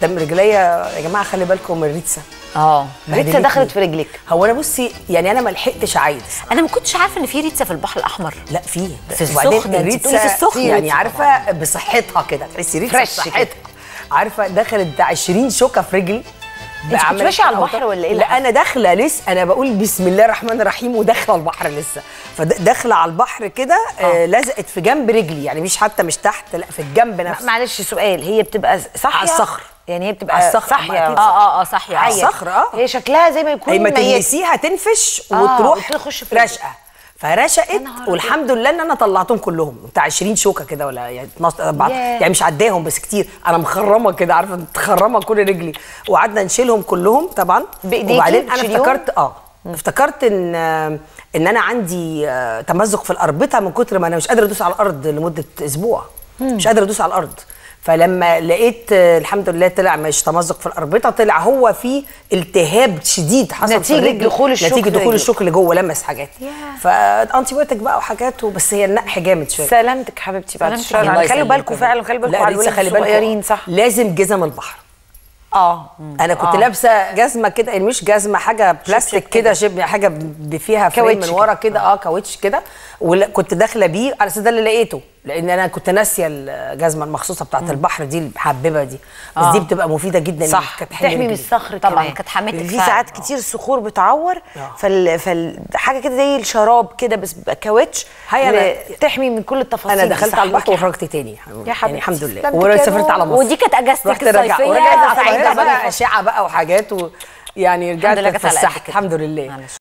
تم رجليا يا جماعه خلي بالكم من ريتسا اه ريتسا بهدلتني. دخلت في رجلك هو انا بصي يعني انا ما لحقتش اعيد انا ما كنتش عارفه ان في ريتسا في البحر الاحمر لا في في وبعدين السخنة، انت بتقولي الريتسا في السخنة. يعني ريتسا عارفه بصحتها كده تحسي ريتسا فريش بصحتها عارفه دخلت بتاع 20 شوكه في رجلي كنت عملت ماشية على أوتار. البحر ولا إيه اللي لا انا داخله لسه انا بقول بسم الله الرحمن الرحيم وداخله البحر لسه فداخله على البحر كده آه لزقت في جنب رجلي يعني مش حتى مش تحت لا في الجنب نفسه معلش سؤال هي بتبقى صاحيه على الصخر. يعني هي بتبقى على الصخر، صاحيه ما أكيد اه اه اه صاحيه على عية. الصخر، آه. هي شكلها زي ما يكون هي ما ميت. تلمسيها تنفش آه، وتروح وتخش في رجلك. رشقه فرشقت نهار والحمد لله ان انا طلعتهم كلهم بتاع 20 شوكه كده ولا يعني 12 أربعة- ياه. يعني مش عداهم بس كتير انا مخرمه كده عارفه متخرمه كل رجلي وقعدنا نشيلهم كلهم طبعا بإيديكي وبعدين انا بتشيليهم؟ افتكرت اه افتكرت ان ان انا عندي آه، تمزق في الاربطه من كتر ما انا مش قادره ادوس على الارض لمده اسبوع مش قادره ادوس على الارض فلما لقيت آه، الحمد لله طلع مش تمزق في الاربطه طلع هو في التهاب شديد حصل في نتيجة الرجل دخول الشوك نتيجه في دخول رجلك. الشوك اللي جوه لمس حاجات ياه. فانتي بايوتك بقى وحاجات بس هي النقح جامد شويه سلامتك حبيبتي بعد سلامتك. الشر الله خلوا يسلمك. بالكم فعلا خلوا بالكم لا على لسه الولاد خلي بالكم الصغيرين صح لازم جزم البحر اه انا كنت آه. لابسه جزمه كده يعني مش جزمه حاجه بلاستيك كده شبه حاجه ب- فيها فريم كاوتش من ورا كده اه كاوتش كده وكنت داخله بيه على اساس ده اللي لقيته لان انا كنت ناسيه الجزمه المخصوصه بتاعت البحر دي المحببه دي بس آه. دي بتبقى مفيده جدا صح كانت حلوة تحمي من جداً. الصخر طبعاً، كمان. كانت حماتك في فعلاً. ساعات كتير صخور بتعور آه. فال... فال... حاجه كده زي الشراب كده بس بيبقى كاوتش هي أنا- ل- تحمي من كل التفاصيل انا دي، دخلت صح على البحر لك وخرجت تاني يا يعني حبيبتي، الحمد لله سلامتك وانا يا سافرت على نور. مصر ودي كانت أجازتك رحت رجع الصيفية ورجعت سعيدة سعيده بقى ظريفة. اشعه بقى وحاجات و يعني الحمد لله رجعت جت على اتفسحت قدك. الحمد لله معلش.